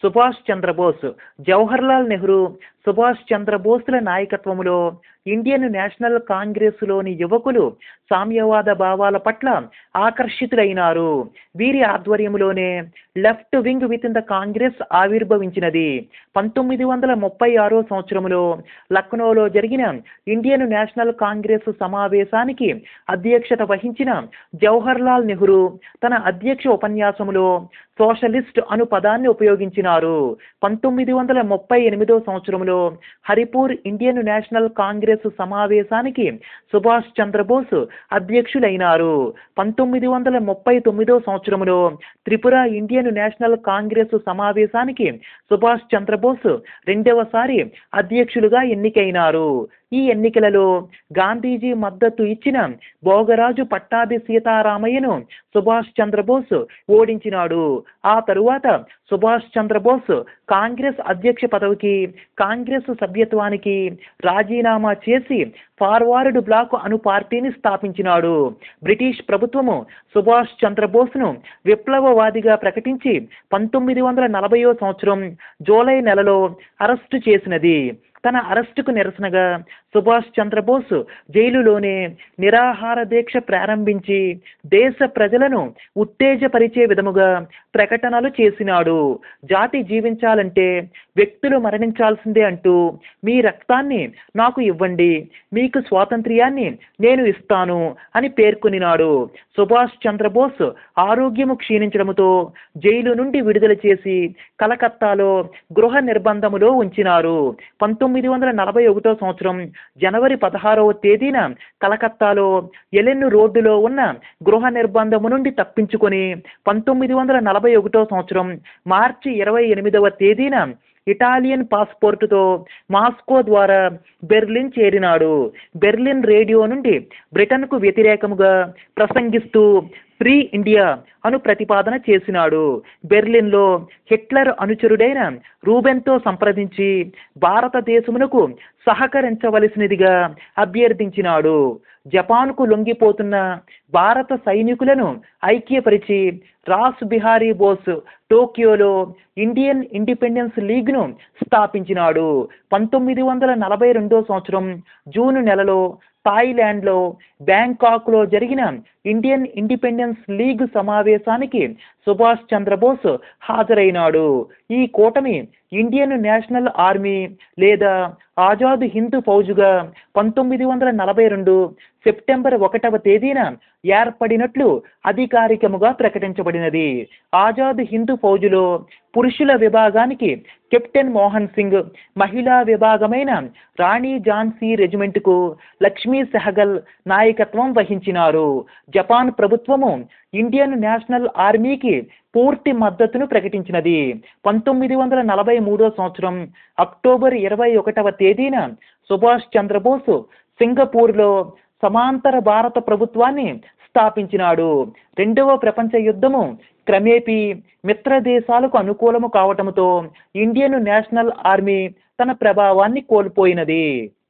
సుభాష్ చంద్రబోస్ జవహర్లాల్ నెహ్రూ సుభాష్ చంద్రబోస్ల నాయకత్వంలో Indian national కాంగ్రెస్లోని యువకులు సామ్యవాద భావాల పట్ల ఆకర్షితులైనారు వీరి ఆధ్వర్యంలోనే left wing within the Congress ఆవిర్భవించినది పంతొమ్మిది వందల ముప్పై ఆరో సంవత్సరంలో లక్నోలో జరిగిన ఇండియన్ నేషనల్ కాంగ్రెస్ సమావేశానికి అధ్యక్షత వహించిన జవహర్లాల్ నెహ్రూ తన అధ్యక్ష ఉపన్యాసంలో సోషలిస్ట్ అను పదాన్ని ఉపయోగించినారు పంతొమ్మిది వందల ముప్పై ఎనిమిదో సంవత్సరంలో హరిపూర్ ఇండియన్ నేషనల్ కాంగ్రెస్ సమావేశానికి సుభాష్ చంద్రబోస్ అధ్యక్షులైనారు పంతొమ్మిది వందల ముప్పై తొమ్మిదో సంవత్సరంలో త్రిపుర ఇండియన్ నేషనల్ కాంగ్రెస్ సమావేశానికి సుభాష్ చంద్రబోస్ రెండవసారి అధ్యక్షులుగా ఎన్నికైనారు ఈ ఎన్నికలలో గాంధీజీ మద్దతు ఇచ్చిన భోగరాజు పట్టాభి సీతారామయ్యను సుభాష్ చంద్రబోస్ ఓడించినాడు ఆ తరువాత సుభాష్ చంద్రబోస్ కాంగ్రెస్ అధ్యక్ష పదవికి కాంగ్రెస్ సభ్యత్వానికి రాజీనామా చేసి ఫార్వర్డ్ బ్లాక్ అను పార్టీని స్థాపించినాడు బ్రిటిష్ ప్రభుత్వము సుభాష్ చంద్రబోస్ను విప్లవవాదిగా ప్రకటించి పంతొమ్మిది వందల నలభైవ సంవత్సరం జూలై నెలలో అరెస్టు చేసినది తన అరెస్టుకు నిరసనగా సుభాష్ చంద్రబోస్ జైలులోనే నిరాహార దీక్ష ప్రారంభించి దేశ ప్రజలను ఉత్తేజపరిచే విధముగా ప్రకటనలు చేసినాడు జాతి జీవించాలంటే వ్యక్తులు మరణించాల్సిందే అంటూ మీ రక్తాన్ని నాకు ఇవ్వండి మీకు స్వాతంత్ర్యాన్ని నేను ఇస్తాను అని పేర్కొనినాడు సుభాష్ చంద్రబోస్ ఆరోగ్యము క్షీణించడంతో జైలు నుండి విడుదల చేసి కలకత్తాలో గృహ నిర్బంధములో ఉంచినారు పంతొమ్మిది వందల నలభై ఒకటో సంవత్సరం జనవరి పదహారవ తేదీన కలకత్తాలో ఎలెన్ను రోడ్డులో ఉన్న గృహ నిర్బంధము నుండి తప్పించుకొని పంతొమ్మిది వందల నలభై ఒకటో సంవత్సరం మార్చి ఇరవై ఎనిమిదవ తేదీన ఇటాలియన్ పాస్పోర్టుతో మాస్కో ద్వారా బెర్లిన్ చేరినాడు బెర్లిన్ రేడియో నుండి బ్రిటన్కు వ్యతిరేకముగా ప్రసంగిస్తూ ఫ్రీ ఇండియా అను ప్రతిపాదన చేసినాడు బెర్లిన్లో హిట్లర్ అనుచరుడైన రూబెన్తో సంప్రదించి భారతదేశమునకు సహకరించవలసినదిగా అభ్యర్థించినాడు జపాన్కు లొంగిపోతున్న భారత సైనికులను ఐక్యపరిచి రాస్ బిహారీ బోస్ టోక్యోలో ఇండియన్ ఇండిపెండెన్స్ లీగ్ను స్థాపించినాడు పంతొమ్మిది వందల నలభై రెండో సంవత్సరం జూన్ నెలలో థాయిలాండ్లో బ్యాంకాక్లో జరిగిన ఇండియన్ ఇండిపెండెన్స్ లీగ్ సమావేశానికి సుభాష్ చంద్రబోస్ హాజరైనాడు ఈ కూటమి ఇండియన్ నేషనల్ ఆర్మీ లేదా ఆజాద్ హింద్ ఫౌజుగా పంతొమ్మిది వందల నలభై రెండు సెప్టెంబర్ ఒకటవ తేదీన ఏర్పడినట్లు అధికారికముగా ప్రకటించబడినది ఆజాద్ హింద్ ఫౌజులో పురుషుల విభాగానికి కెప్టెన్ మోహన్ సింగ్ మహిళా విభాగమైన రాణి ఝాన్సీ రెజిమెంట్కు లక్ష్మీ సెహగల్ నాయకత్వం వహించినారు జపాన్ ప్రభుత్వము ఇండియన్ నేషనల్ ఆర్మీకి పూర్తి మద్దతును ప్రకటించినది పంతొమ్మిది వందల నలభై మూడో సంవత్సరం అక్టోబర్ ఇరవై ఒకటవ తేదీన సుభాష్ చంద్రబోస్ సింగపూర్లో సమాంతర భారత ప్రభుత్వాన్ని స్థాపించినాడు రెండవ ప్రపంచ యుద్ధము క్రమేపీ మిత్ర దేశాలకు అనుకూలము కావటంతో ఇండియన్ నేషనల్ ఆర్మీ తన ప్రభావాన్ని కోల్పోయినది